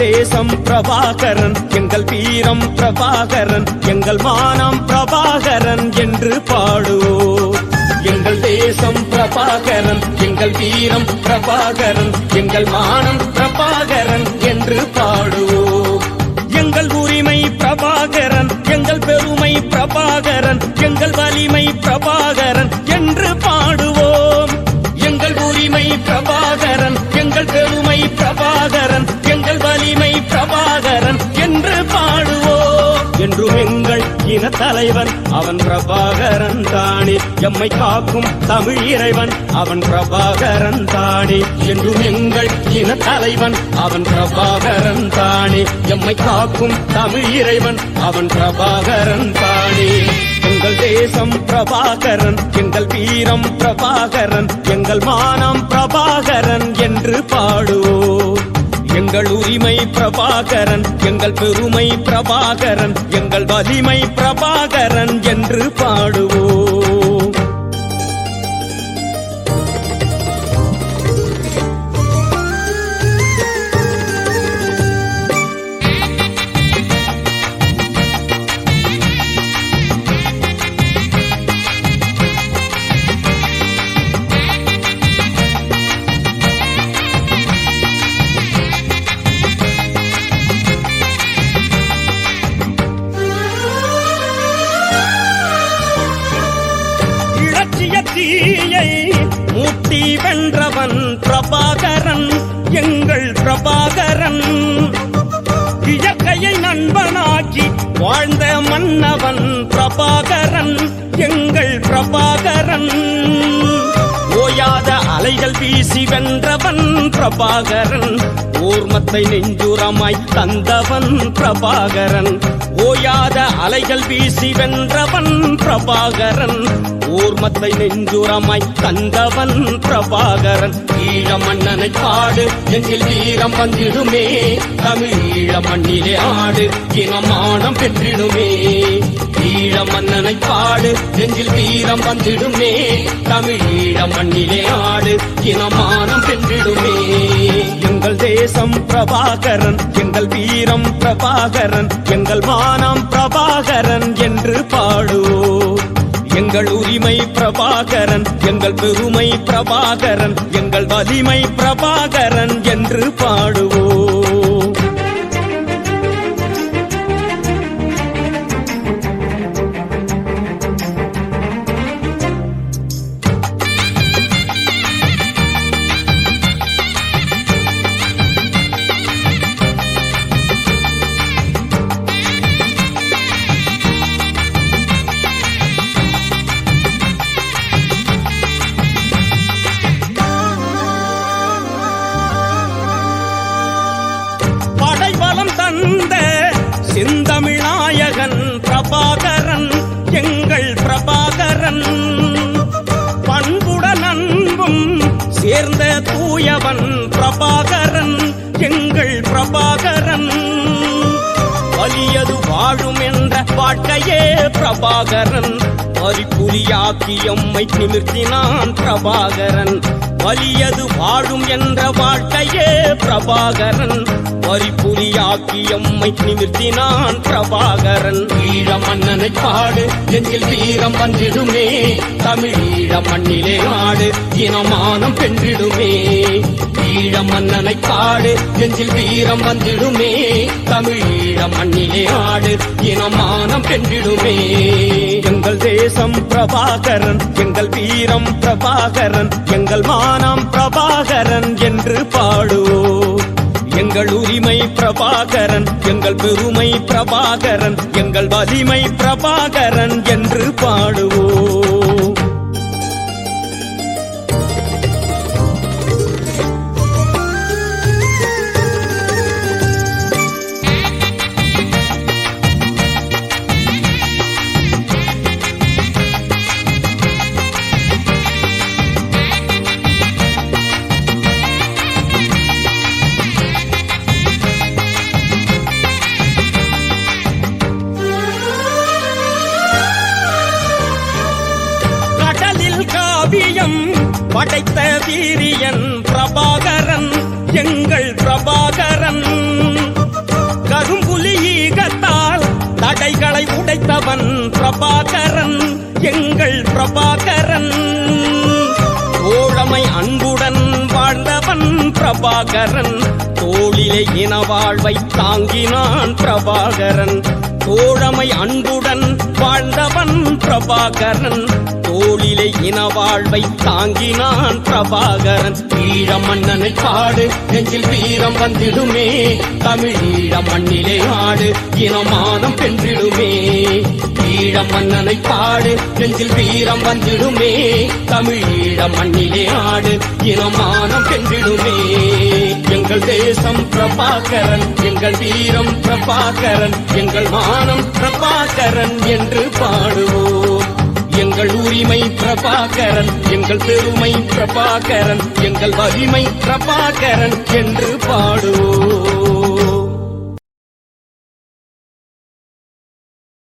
தேசம் பிரபாகரன் எங்கள் வீரம் பிரபாகரன் எங்கள் மானம் பிரபாகரன் என்று பாடுவோம் எங்கள் தேசம் பிரபாகரன் எங்கள் வீரம் பிரபாகரன் எங்கள் மானம் பிரபாகரன் என்று பாடுவோம் எங்கள் உரிமை பிரபாகரன் எங்கள் பெருமை பிரபாகரன் எங்கள் வலிமை பிரபாகரன் என்று பாடுவோம் எங்கள் உரிமை பிரபாகரன் எங்கள் பெருமை பிரபாகரன் எங்கள் வலிமை பிரபாகரன் என்று பாடுவோம் என்றும் எங்கள் இன தலைவன் அவன் பிரபாகரன் தானே எம்மை காக்கும் தமிழ் இறைவன் அவன் பிரபாகரன் தானே என்றும் எங்கள் இன தலைவன் அவன் பிரபாகரன் தானே எம்மை காக்கும் தமிழ் இறைவன் அவன் பிரபாகரன் தானே எங்கள் தேசம் பிரபாகரன் எங்கள் வீரம் பிரபாகரன் எங்கள் மானம் பிரபாகரன் என்று பாடுவோம் எங்கள் உரிமை பிரபாகரன் எங்கள் பெருமை பிரபாகரன் எங்கள் வலிமை பிரபாகரன் என்று பாடுவோம் இலட்சிய தீயை மூட்டி வென்றவன் பிரபாகரன் எங்கள் பிரபாகரன் இயற்கையை நண்பனாக்கி வாழ்ந்த மன்னவன் பிரபாகரன் எங்கள் பிரபாகரன் ஓயாத அலைகள் வீசி வென்றவன் பிரபாகரன் ஓர்மத்தை நெஞ்சுரமாய் தந்தவன் பிரபாகரன் ஓயாத அலைகள் வீசி வென்றவன் பிரபாகரன் ஓர்மத்தை நெஞ்சுரமாய் தந்தவன் பிரபாகரன் ஈழ மன்னனை பாடு எங்கில் வீரம் வந்திடுமே தமிழ் ஈழ மண்ணிலே ஆடு இனமானம் பெற்றிடுமே ஈழ மன்னனை பாடு நெஞ்சில் வீரம் வந்திடுமே தமிழ் ஈழ மண்ணிலே ஆடு இனமானம் பெற்றிடுமே எங்கள் தேசம் பிரபாகரன் எங்கள் வீரம் பிரபாகரன் எங்கள் மானம் பிரபாகரன் என்று பாடுவோம் எங்கள் உரிமை பிரபாகரன் எங்கள் பெருமை பிரபாகரன் எங்கள் வலிமை பிரபாகரன் என்று பாடுவோம் படைபலம் தந்த செந்தமிழ்நாயகன் பிரபாகரன் எங்கள் பிரபாகரன் பண்புடன் அன்பும் சேர்ந்த தூயவன் பிரபாகரன் எங்கள் பிரபாகரன் வலியது வாழும் என்ற வாழ்க்கையே பிரபாகரன் வரிப்புலியாக்கி எம்மை நிமிர்த்தினான் பிரபாகரன் வலியது வாழும் என்ற வாழ்க்கையே பிரபாகரன் வரிப்புலியாக்கி எம்மை நிமிர்த்தினான் பிரபாகரன் ஈழ மன்னனை பாடு நெஞ்சில் வீரம் வந்திடுமே தமிழ் ஈழ மண்ணிலே ஆடு இனமானம் வென்றிடுமே ஈழ மன்னனை பாடு நெஞ்சில் வீரம் வந்திடுமே தமிழ் ஈழ மண்ணிலே ஆடு இனமானம் வென்றிடுமே எங்கள் தேசம் பிரபாகரன் எங்கள் வீரம் பிரபாகரன் எங்கள் மானம் பிரபாகரன் என்று பாடுவோம் எங்கள் உரிமை பிரபாகரன் எங்கள் பெருமை பிரபாகரன் எங்கள் வலிமை பிரபாகரன் என்று பாடுவோம் கடலில் காவியம் படைத்த வீரியன் பிரபாகரன் எங்கள் பிரபாகரன் உழைத்தவன் பிரபாகரன் எங்கள் பிரபாகரன் தோழமை அன்புடன் வாழ்ந்தவன் பிரபாகரன் தோளிலே இன வாழ்வை தாங்கினான் பிரபாகரன் தோழமை அன்புடன் வாழ்ந்தவன் பிரபாகரன் தோளிலே இன வாழ்வை தாங்கினான் பிரபாகரன் ஈழ மன்னனை பாடு நெஞ்சில் வீரம் வந்திடுமே தமிழ் ஈழ மண்ணிலே ஆடு இனமானம் வென்றிடுமே ஈழ மன்னனை பாடு நெஞ்சில் வீரம் வந்திடுமே தமிழ் ஈழ மண்ணிலே ஆடு இனமானம் வென்றிடுமே எங்கள் தேசம் பிரபாகரன் எங்கள் வீரம் பிரபாகரன் எங்கள் மானம் பிரபாகரன் என்று பாடுவோம் எங்கள் உரிமை பிரபாகரன் எங்கள் பெருமை பிரபாகரன் எங்கள் வலிமை பிரபாகரன் என்று பாடுவோம்